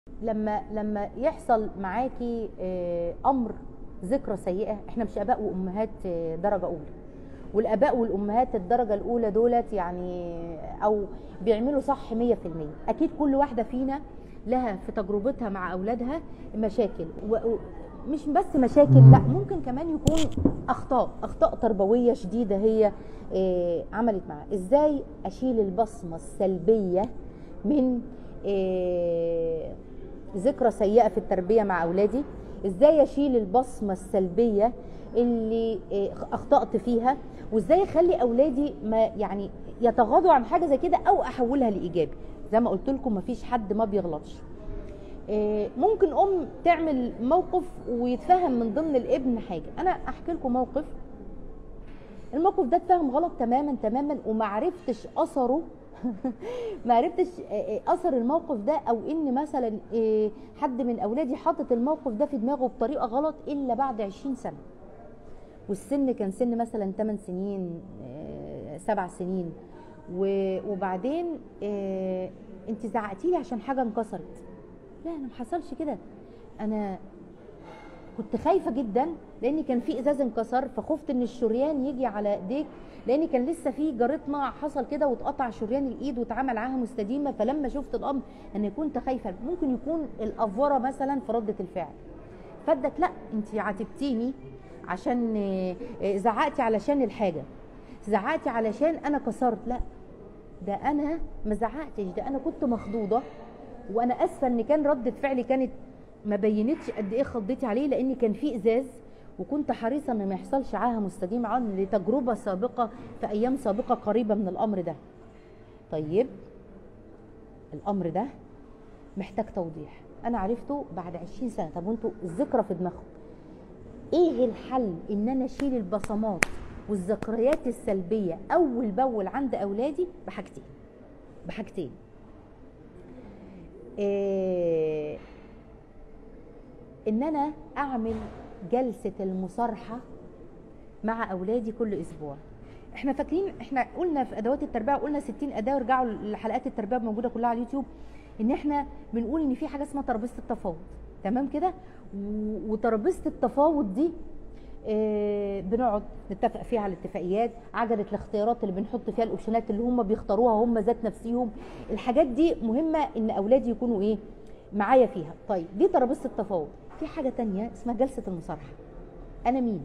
لما لما يحصل معاكي آه، امر ذكرى سيئه احنا مش اباء وامهات آه، درجه اولى والاباء والامهات الدرجه الاولى دولت يعني او بيعملوا صح 100% اكيد كل واحده فينا لها في تجربتها مع اولادها مشاكل ومش بس مشاكل لا ممكن كمان يكون اخطاء اخطاء تربويه شديده هي آه، عملت معاها ازاي اشيل البصمه السلبيه من آه، ذكرى سيئه في التربيه مع اولادي ازاي اشيل البصمه السلبيه اللي آه، اخطات فيها وازاي اخلي اولادي ما يعني يتغاضوا عن حاجه زي كده او احولها لايجابي زي ما قلت لكم مفيش حد ما بيغلطش آه، ممكن ام تعمل موقف ويتفهم من ضمن الابن حاجه انا احكي لكم موقف الموقف ده اتفهم غلط تماما تماما ومعرفتش اثره ما عرفتش اثر الموقف ده او ان مثلا آه، حد من اولادي حاطط الموقف ده في دماغه بطريقه غلط الا بعد 20 سنه والسن كان سن مثلا 8 سنين 7 سنين و- وبعدين آه، انت زعقتي لي عشان حاجه انكسرت لا انا ما حصلش كده انا كنت خايفه جدا لان كان في ازاز انكسر فخفت ان الشريان يجي على ايديك لان كان لسه في جارتنا حصل كده واتقطع شريان الايد واتعمل معاها مستديمه فلما شفت الامر انا كنت خايفه ممكن يكون الافوره مثلا في رده الفعل فدك لا انت عاتبتيني عشان آه، آه، زعقتي علشان الحاجه زعقتي علشان انا كسرت لا ده انا ما زعقتش ده انا كنت مخضوضه وانا اسفه ان كان رده فعلي كانت ما بينتش قد ايه خضيتي عليه لان كان في ازاز وكنت حريصه ان ما يحصلش عاهه مستديمه عن لتجربه سابقه في ايام سابقه قريبه من الامر ده طيب الامر ده محتاج توضيح انا عرفته بعد 20 سنه طب وانتوا الذكرى في دماغكم ايه الحل ان انا اشيل البصمات والذكريات السلبيه اول باول عند اولادي بحاجتين بحاجتين إيه ان انا اعمل جلسه المصارحه مع اولادي كل اسبوع احنا فاكرين احنا قلنا في ادوات التربيه قلنا 60 اداه ورجعوا لحلقات التربيه موجوده كلها على اليوتيوب ان احنا بنقول ان في حاجه اسمها ترابيزه التفاوض تمام كده و- وترابيزه التفاوض دي آه، بنقعد نتفق فيها على الاتفاقيات عجله الاختيارات اللي بنحط فيها الاوبشنات اللي هم بيختاروها هم ذات نفسهم الحاجات دي مهمه ان اولادي يكونوا ايه معايا فيها طيب دي ترابيزه التفاوض في حاجه تانية اسمها جلسه المصارحه انا مين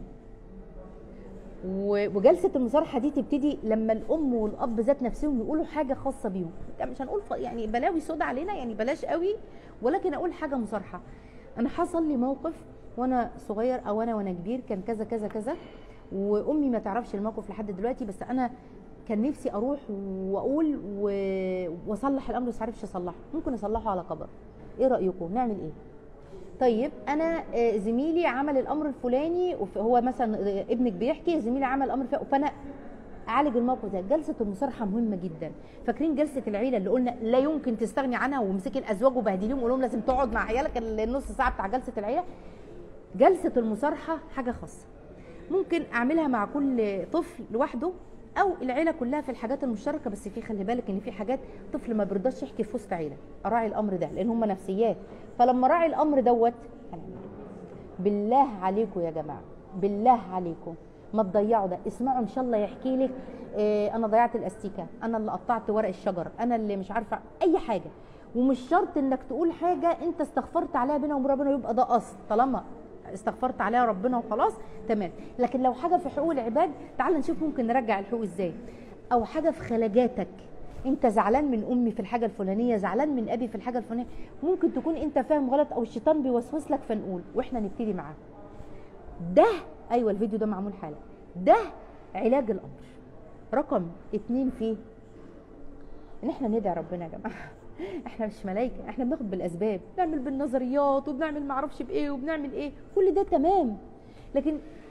و- وجلسه المصارحه دي تبتدي لما الام والاب ذات نفسهم يقولوا حاجه خاصه بيهم يعني مش هنقول ف- يعني بلاوي سودا علينا يعني بلاش قوي ولكن اقول حاجه مصارحه انا حصل لي موقف وانا صغير او انا وانا كبير كان كذا كذا كذا وامي ما تعرفش الموقف لحد دلوقتي بس انا كان نفسي اروح واقول و- واصلح الامر بس عارفش اصلحه ممكن اصلحه على كبر ايه رايكم نعمل ايه طيب انا آه، زميلي عمل الامر الفلاني وف- هو مثلا آه، ابنك بيحكي زميلي عمل الامر الفلاني فانا اعالج الموقف ده جلسه المصارحه مهمه جدا فاكرين جلسه العيله اللي قلنا لا يمكن تستغني عنها ومسكي الازواج وبهدليهم وقول لهم لازم تقعد مع عيالك النص ساعه بتاع جلسه العيله جلسه المصارحه حاجه خاصه ممكن اعملها مع كل طفل لوحده او العيله كلها في الحاجات المشتركه بس في خلي بالك ان في حاجات طفل ما بيرضاش يحكي في وسط عيله اراعي الامر ده لان هم نفسيات فلما راعي الامر دوت بالله عليكم يا جماعه بالله عليكم ما تضيعوا ده اسمعوا ان شاء الله يحكي لك إيه انا ضيعت الاستيكه انا اللي قطعت ورق الشجر انا اللي مش عارفه اي حاجه ومش شرط انك تقول حاجه انت استغفرت عليها بينها وبين ربنا يبقى ده اصل طالما استغفرت عليها ربنا وخلاص تمام لكن لو حاجه في حقوق العباد تعال نشوف ممكن نرجع الحقوق ازاي او حاجه في خلاجاتك انت زعلان من امي في الحاجه الفلانيه زعلان من ابي في الحاجه الفلانيه ممكن تكون انت فاهم غلط او الشيطان بيوسوس لك فنقول واحنا نبتدي معاه ده ايوه الفيديو ده معمول حالا ده علاج الامر رقم اتنين فيه ان احنا ندعي ربنا يا جماعه احنا مش ملايكه احنا بناخد بالاسباب بنعمل بالنظريات وبنعمل معرفش بايه وبنعمل ايه كل ده تمام لكن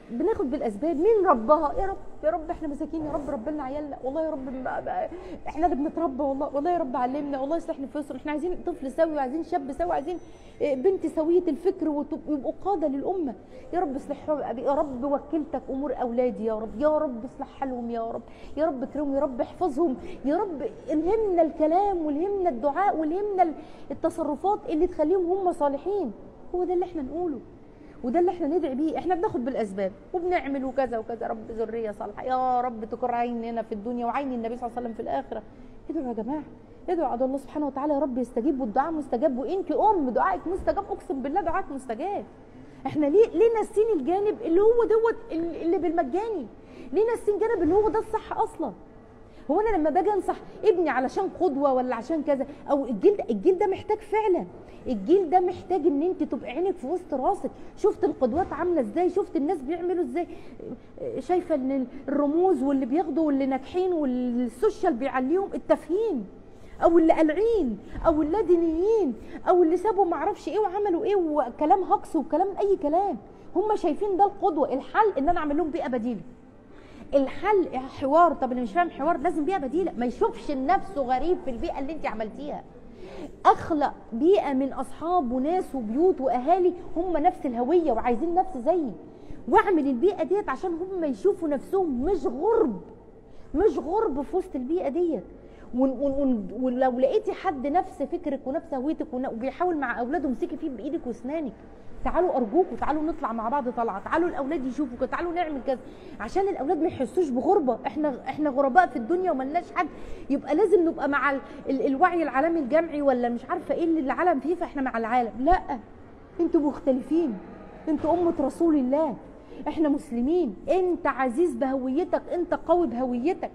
بناخد بالاسباب مين ربها يا رب يا رب احنا مساكين يا رب ربنا عيالنا والله يا رب ما- ما- احنا اللي بنتربى والله والله يا رب علمنا والله يصلح نفوسنا احنا عايزين طفل سوي وعايزين شاب سوي وعايزين اه، بنت سويه الفكر وتب- ويبقوا قاده للامه يا رب اصلحهم يا رب وكلتك امور اولادي يا رب يا رب اصلح حالهم يا رب يا رب اكرمهم يا رب احفظهم يا رب الهمنا الكلام والهمنا الدعاء والهمنا التصرفات اللي تخليهم هم صالحين هو ده اللي احنا نقوله وده اللي احنا ندعي بيه احنا بناخد بالاسباب وبنعمل وكذا وكذا رب ذريه صالحه يا رب تكر عيننا في الدنيا وعين النبي صلى الله عليه وسلم في الاخره ادعوا يا جماعه ادعوا عدو الله سبحانه وتعالى يا رب يستجيب والدعاء مستجاب وانت ام دعائك مستجاب اقسم بالله دعائك مستجاب احنا ليه ليه ناسين الجانب اللي هو دوت اللي اللي بالمجاني ليه ناسين جانب اللي هو ده الصح اصلا هو انا لما باجي انصح ابني علشان قدوه ولا عشان كذا او الجيل ده الجيل ده محتاج فعلا الجيل ده محتاج ان انت تبقى عينك في وسط راسك شفت القدوات عامله ازاي شفت الناس بيعملوا ازاي شايفه ان الرموز واللي بياخدوا واللي ناجحين والسوشيال بيعليهم التافهين او اللي قالعين او اللي دينيين او اللي سابوا معرفش ايه وعملوا ايه وكلام هكس وكلام اي كلام هم شايفين ده القدوه الحل ان انا اعمل لهم بيئه بديله الحل حوار طب اللي مش فاهم حوار لازم بيئه بديله ما يشوفش نفسه غريب في البيئه اللي انت عملتيها اخلق بيئه من اصحاب وناس وبيوت واهالي هم نفس الهويه وعايزين نفس زيي واعمل البيئه ديت عشان هم يشوفوا نفسهم مش غرب مش غرب في وسط البيئه ديت ون- ون- ون- ولو لقيتي حد نفس فكرك ونفس هويتك ون- وبيحاول مع اولاده امسكي فيه بايدك واسنانك تعالوا ارجوكوا تعالوا نطلع مع بعض طلعه تعالوا الاولاد يشوفوا كده تعالوا نعمل كذا عشان الاولاد ما يحسوش بغربه احنا احنا غرباء في الدنيا وملناش حد يبقى لازم نبقى مع ال- ال- الوعي العالمي الجمعي ولا مش عارفه ايه اللي العالم فيه فاحنا مع العالم لا انتوا مختلفين انتوا امه رسول الله احنا مسلمين انت عزيز بهويتك انت قوي بهويتك